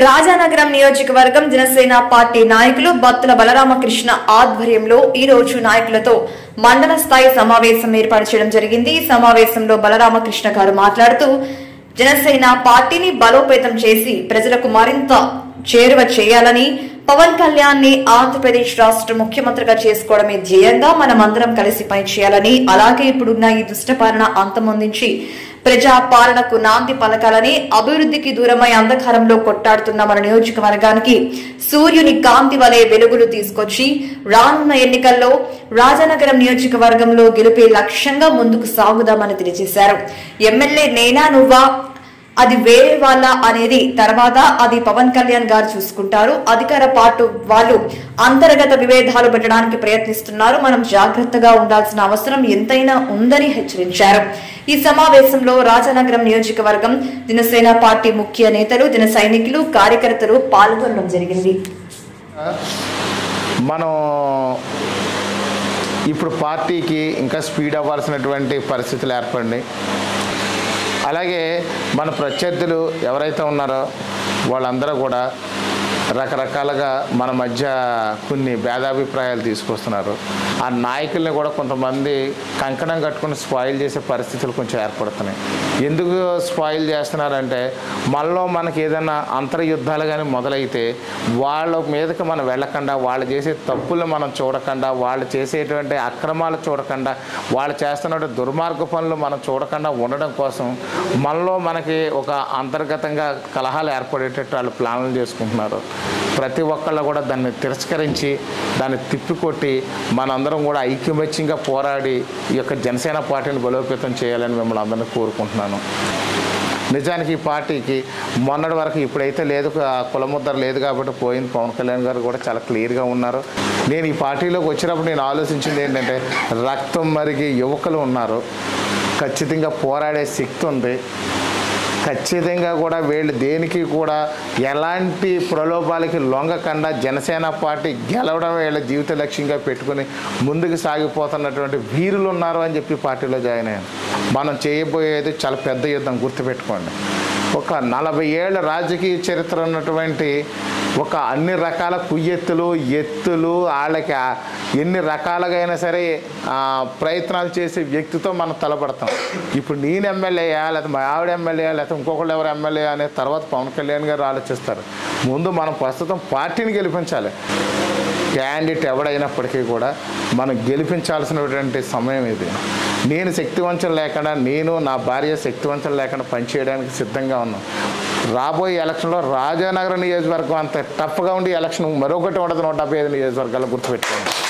రాజానగరం నియోజకవర్గం జనసేన పార్టీ నాయకులు బత్తుల బలరామకృష్ణ ఆధ్వర్యంలో ఈ రోజు నాయకులతో మండల స్థాయి సమావేశం ఏర్పాటు చేయడం జరిగింది ఈ సమావేశంలో బలరామకృష్ణ గారు మాట్లాడుతూ జనసేన పార్టీని బలోపేతం చేసి ప్రజలకు మరింత చేరువ చేయాలని పవన్ కళ్యాణ్ ని ఆంధ్రప్రదేశ్ రాష్ట్ర ముఖ్యమంత్రిగా చేసుకోవడమే ధ్యేయంగా మనమందరం కలిసి పనిచేయాలని అలాగే ఇప్పుడున్న ఈ దుష్టపాలన అంతమొందించి ప్రజా పాలనకు నాంది పలకాలని అభివృద్ధికి దూరమై అంధకారంలో కొట్టాడుతున్న మన నియోజకవర్గానికి సూర్యుని కాంతి వలె వెలుగులు తీసుకొచ్చి రానున్న ఎన్నికల్లో రాజానగరం నియోజకవర్గంలో గెలిపే లక్ష్యంగా ముందుకు సాగుదామని తెలియజేశారు ఎమ్మెల్యే నేనా నువ్వా అది వేరే వాళ్ళ అనేది తర్వాత అది పవన్ కళ్యాణ్ గారు చూసుకుంటారు అధికార పార్టీ వాళ్ళు అంతర్గత విభేదాలు పెట్టడానికి ప్రయత్నిస్తున్నారు మనం జాగ్రత్తగా ఉండాల్సిన అవసరం ఎంతైనా ఉందని హెచ్చరించారు ఈ సమావేశంలో రాజానగరం నియోజకవర్గం జనసేన పార్టీ ముఖ్య నేతలు జన సైనికులు కార్యకర్తలు పాల్గొనడం జరిగింది మనం ఇప్పుడు పార్టీకి ఇంకా స్పీడ్ అవ్వాల్సినటువంటి పరిస్థితులు ఏర్పడినాయి అలాగే మన ప్రత్యర్థులు ఎవరైతే ఉన్నారో వాళ్ళందరూ కూడా రకరకాలుగా మన మధ్య కొన్ని భేదాభిప్రాయాలు తీసుకొస్తున్నారు ఆ నాయకుల్ని కూడా కొంతమంది కంకణం కట్టుకుని స్పాయిల్ చేసే పరిస్థితులు కొంచెం ఏర్పడుతున్నాయి ఎందుకు స్పాయిల్ చేస్తున్నారంటే మనలో మనకి ఏదైనా అంతర్యుద్ధాలు కానీ మొదలైతే వాళ్ళ మీదకి మనం వెళ్ళకుండా వాళ్ళు చేసే తప్పులు మనం చూడకుండా వాళ్ళు చేసేటువంటి అక్రమాలు చూడకుండా వాళ్ళు చేస్తున్న దుర్మార్గ పనులు మనం చూడకుండా ఉండడం కోసం మనలో మనకి ఒక అంతర్గతంగా కలహాలు ఏర్పడేటట్టు వాళ్ళు ప్లాన్లు చేసుకుంటున్నారు ప్రతి ఒక్కళ్ళు కూడా దాన్ని తిరస్కరించి దాన్ని తిప్పికొట్టి మనందరం కూడా ఐక్యమత్యంగా పోరాడి ఈ యొక్క జనసేన పార్టీని బలోపేతం చేయాలని మిమ్మల్ని అందరినీ కోరుకుంటున్నాను నిజానికి ఈ పార్టీకి మొన్నటి వరకు ఇప్పుడైతే లేదు ఆ కులముద్ర లేదు కాబట్టి పోయింది పవన్ కళ్యాణ్ గారు కూడా చాలా క్లియర్గా ఉన్నారు నేను ఈ పార్టీలోకి వచ్చినప్పుడు నేను ఆలోచించింది ఏంటంటే రక్తం మరిగి యువకులు ఉన్నారు ఖచ్చితంగా పోరాడే శక్తి ఉంది ఖచ్చితంగా కూడా వీళ్ళు దేనికి కూడా ఎలాంటి ప్రలోభాలకి లొంగకుండా జనసేన పార్టీ గెలవడం వీళ్ళ జీవిత లక్ష్యంగా పెట్టుకుని ముందుకు సాగిపోతున్నటువంటి వీరులు ఉన్నారు అని చెప్పి పార్టీలో జాయిన్ అయ్యాను మనం చేయబోయేది చాలా పెద్ద యుద్ధం గుర్తుపెట్టుకోండి ఒక నలభై ఏళ్ళ రాజకీయ చరిత్ర ఉన్నటువంటి ఒక అన్ని రకాల కుయ్యెత్తులు ఎత్తులు వాళ్ళకి ఆ ఎన్ని రకాలుగా అయినా సరే ఆ, ప్రయత్నాలు చేసే వ్యక్తితో మనం తలపడతాం ఇప్పుడు నేను ఎమ్మెల్యేయా లేకపోతే మా ఆవిడ ఎమ్మెల్యే లేకపోతే ఇంకొకళ్ళు ఎవరు ఎమ్మెల్యే అనే తర్వాత పవన్ కళ్యాణ్ గారు ఆలోచిస్తారు ముందు మనం ప్రస్తుతం పార్టీని గెలిపించాలి క్యాండిడేట్ ఎవడైనప్పటికీ కూడా మనం గెలిపించాల్సినటువంటి సమయం ఇది నేను శక్తివంచన లేకుండా నేను నా భార్య శక్తివంచన లేకుండా పనిచేయడానికి సిద్ధంగా ఉన్నాం రాబోయే ఎలక్షన్లో రాజానగరం నియోజకవర్గం అంత టఫ్గా ఉండి ఎలక్షన్ మరొకటి ఉండదు నూట డెబ్బై ఐదు నియోజకవర్గాల్లో గుర్తుపెట్టుకోండి